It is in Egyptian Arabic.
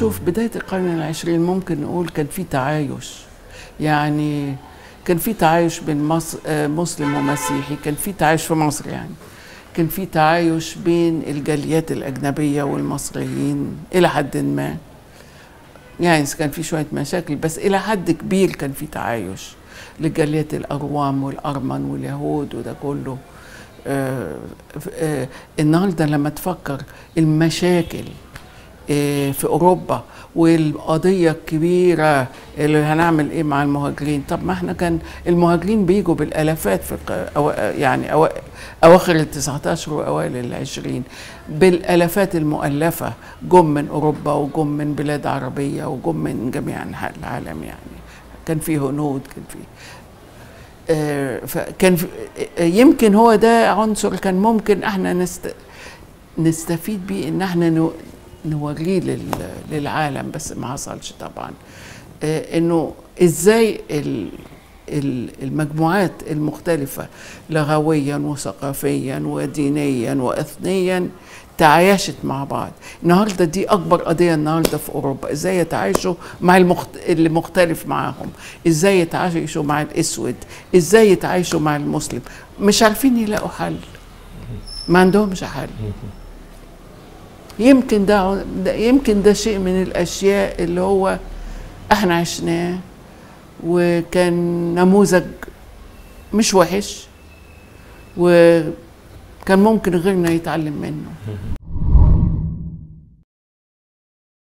شوف بداية القرن العشرين ممكن نقول كان في تعايش يعني كان في تعايش بين مصر آه، مسلم ومسيحي كان في تعايش في مصر يعني كان في تعايش بين الجاليات الأجنبية والمصريين إلى حد ما يعني كان في شوية مشاكل بس إلى حد كبير كان في تعايش لجاليات الأروام والأرمن واليهود وده كله آه آه النهارده لما تفكر المشاكل آه في اوروبا والقضيه الكبيره اللي هنعمل ايه مع المهاجرين طب ما احنا كان المهاجرين بيجوا بالالافات في أو يعني أو اواخر ال 19 واوائل العشرين بالالافات المؤلفه جم من اوروبا وجم من بلاد عربيه وجم من جميع انحاء العالم يعني كان في هنود كان في فكان يمكن هو ده عنصر كان ممكن احنا نست نستفيد بيه ان احنا نوريه للعالم بس ما حصلش طبعا انه ازاي المجموعات المختلفة لغويا وثقافيا ودينيا وإثنيا تعايشت مع بعض النهاردة دي أكبر قضية النهاردة في أوروبا إزاي يتعايشوا مع المخت... اللي مختلف معاهم إزاي يتعايشوا مع الأسود إزاي يتعايشوا مع المسلم مش عارفين يلاقوا حل ما عندهمش حل يمكن ده, ده يمكن ده شيء من الأشياء اللي هو احنا عشناه وكان نموذج مش وحش وكان ممكن غيرنا يتعلم منه